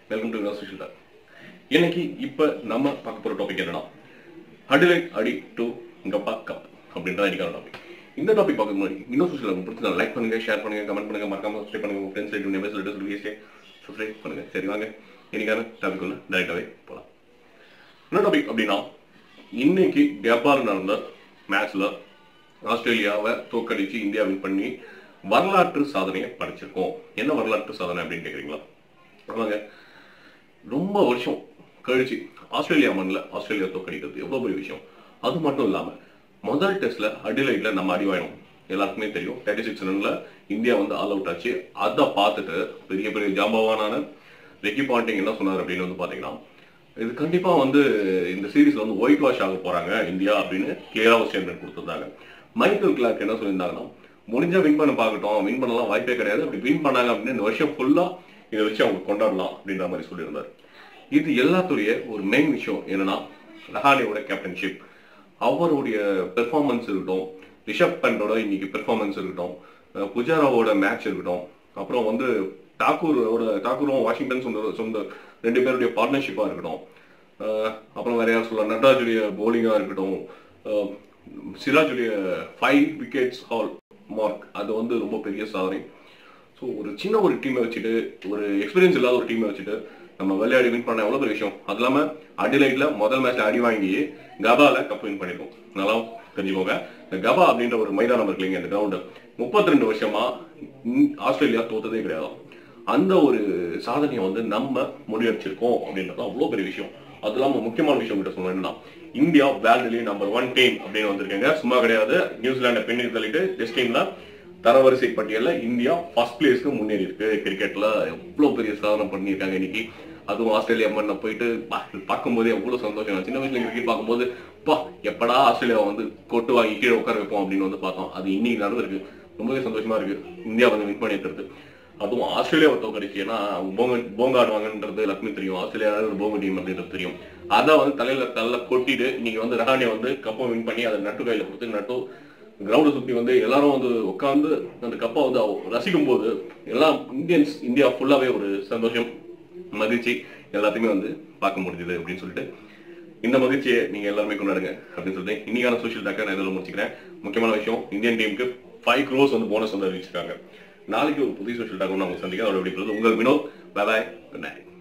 welcome to social talk இன்னைக்கு இப்போ நம்ம பார்க்க போகிற டாபிக் என்னன்னா அடிலைட் அடி டு கப்பா கப் அப்படின்றத இன்னைக்கான டாபிக் இந்த டாபிக் பார்க்க முன்னாடி இன்னும் சோஷியல் பிடிச்சா லைக் பண்ணுங்க ஷேர் பண்ணுங்க கமெண்ட் பண்ணுங்க மறக்காம சப்ஸ்கிரைப் பண்ணுங்க உங்க ஃப்ரெண்ட்ஸ் ரிலேட்டிவ் நெபர்ஸ் ரிலேட்டிவ் சொல்லி சப்ஸ்கிரைப் பண்ணுங்க சரி வாங்க இன்னைக்கான டாபிக் உள்ள டைரக்டாகவே போகலாம் என்ன டாபிக் அப்படின்னா இன்னைக்கு வியாபாரம் நடந்த மேட்ச்ல ஆஸ்திரேலியாவை தோக்கடிச்சு இந்தியா வின் பண்ணி வரலாற்று சாதனையை படைச்சிருக்கோம் என்ன வரலாற்று சாதனை அப்படின்னு கேக்குறீங்களா ஆமாங்க ரொம்ப வருஷம் கழிச்சு ஆஸ்திரேலியா மண்ணில் ஆஸ்திரேலியா தோக்கடிக்கிறது எவ்வளவு பெரிய விஷயம் அது மட்டும் இல்லாம முதல் டெஸ்ட்ல அடிலைட்ல நம்ம அடி வாங்கினோம் எல்லாருக்குமே தெரியும் தேர்ட்டி சிக்ஸ் ரன்ல இந்தியா வந்து ஆல் அவுட் ஆச்சு அதை பார்த்துட்டு பெரிய பெரிய ஜாம்பவானான ரெக்கி பாண்டிங் என்ன சொன்னார் அப்படின்னு வந்து பாத்தீங்கன்னா இது கண்டிப்பா வந்து இந்த சீரீஸ்ல வந்து ஒயிட் வாஷ் ஆக போறாங்க இந்தியா அப்படின்னு கிளியரா ஒரு ஸ்டேட்மெண்ட் கொடுத்திருந்தாங்க மைக்கேல் கிளார்க் என்ன சொல்லியிருந்தாங்கன்னா முடிஞ்சா வின் பண்ண பார்க்கட்டும் வின் பண்ணலாம் வாய்ப்பே கிடையாது அப்படி வின் பண்ணாங்க அப்படின்னு இந்த வருஷம் ஃபுல்லா இதை வச்சு அவங்க கொண்டாடலாம் அப்படின்ற மாதிரி சொல்லியிருந்தார் இது எல்லாத்துடைய ஒரு மெயின் விஷயம் என்னன்னா ரஹானியோட கேப்டன்ஷிப் அவருடைய பெர்ஃபார்மன்ஸ் இருக்கட்டும் ரிஷப் பண்டோட இன்னைக்கு பெர்ஃபார்மன்ஸ் இருக்கட்டும் அஹ் புஜாராவோட மேட்ச் இருக்கட்டும் அப்புறம் வந்து டாக்கூரோட டாக்கூரும் வாஷிங்டன் சொந்த சொந்த ரெண்டு பேருடைய பார்ட்னர்ஷிப்பாக இருக்கட்டும் அஹ் அப்புறம் வேற யார் சொல்லலாம் நட்ராஜுடைய போலிங்காக இருக்கட்டும் அஹ் சிராஜுடைய ஃபைவ் விக்கெட்ஸ் ஹால் மார்க் அது வந்து ரொம்ப பெரிய சாதனை ஸோ ஒரு சின்ன ஒரு டீமை வச்சுட்டு ஒரு எக்ஸ்பீரியன்ஸ் இல்லாத ஒரு டீமை வச்சுட்டு நம்ம விளையாடி வின் பண்ண எவ்வளோ பெரிய விஷயம் அது இல்லாமல் அடிலைட்ல முதல் மேட்ச்ல அடி வாங்கி கபால கப் வின் பண்ணிருக்கோம் நல்லா தெரிஞ்சுக்கோங்க இந்த கபா அப்படின்ற ஒரு மைதானம் இருக்கு இல்லைங்க இந்த கிரவுண்டு முப்பத்தி ரெண்டு வருஷமா ம், ஆஸ்திரேலியா தோத்ததே கிடையாது அந்த ஒரு சாதனையை வந்து நம்ம முறியடிச்சிருக்கோம் அப்படின்றது அவ்வளோ பெரிய விஷயம் அது இல்லாம முக்கியமான விஷயம் கிட்ட சொல்லணும் என்னன்னா இந்தியா வேர்ல்டுலயே நம்பர் ஒன் டீம் அப்படின்னு வந்திருக்காங்க சும்மா கிடையாது நியூசிலாண்டை பின்னுக்கு தள்ளிட்டு டெஸ்ட் டீம்ல தரவரிசை பட்டியல்ல இந்தியா ஃபர்ஸ்ட் பிளேஸ்க்கு முன்னேறி இருக்கு கிரிக்கெட்ல எவ்வளவு பெரிய சாதனை பண்ணியிருக்காங்க இன்னைக்கு அதுவும் ஆஸ்திரேலியா மண்ணை போயிட்டு பா, பார்க்கும்போதே எவ்வளவு சந்தோஷம் நான் சின்ன வயசுல கிரிக்கெட் பார்க்கும்போது பா எப்படா ஆஸ்திரேலியா வந்து கொட்டு வாங்கி கீழே உட்கார வைப்போம் அப்படின்னு வந்து பார்த்தோம் அது இன்னைக்கு நடந்திருக்கு ரொம்பவே சந்தோஷமா இருக்கு இந்தியா வந்து வின் பண்ணிட்டு இருக்கு அதுவும் ஆஸ்திரேலியாவை தோக்கடிச்சு ஏன்னா போங்க போங்க ஆடுவாங்கன்றது எல்லாருக்குமே தெரியும் ஆஸ்திரேலியா ஒரு போங்க டீம் அப்படின்றது தெரியும் அதை வந்து தலையில தள்ள கொட்டிட்டு இன்னைக்கு வந்து ரஹானியா வந்து கப்பை வின் பண்ணி அதை நட்டு கையில கொடுத்து நட்டு கிரவுண்டை சுத்தி வந்து எல்லாரும் வந்து உட்காந்து அந்த கப்பை வந்து அவ- ரசிக்கும் போது எல்லாம் இந்தியன்ஸ் இந்தியா ஃபுல்லாவே ஒரு சந்தோஷம் மகிழ்ச்சி எல்லாத்தையுமே வந்து பார்க்க முடிஞ்சது அப்படின்னு சொல்லிட்டு இந்த மகிழ்ச்சியை நீங்க எல்லாருமே கொண்டாடுங்க அப்படின்னு சொல்லிட்டு இன்னைக்கான சோஷியல் டாக்கை நான் இதில் முடிச்சுக்கிறேன் முக்கியமான விஷயம் இந்தியன் டீமுக்கு ஃபைவ் க்ரோஸ் வந்து போனஸ் வந்து அறிவிச்சிருக்காங்க நாளைக்கு ஒரு புதிய சோஷியல் டாக் நான் உங்களுக்கு சந்திக்கிறேன் அதோட எப்படி உங்கள் வினோத் பாய் குட் நைட்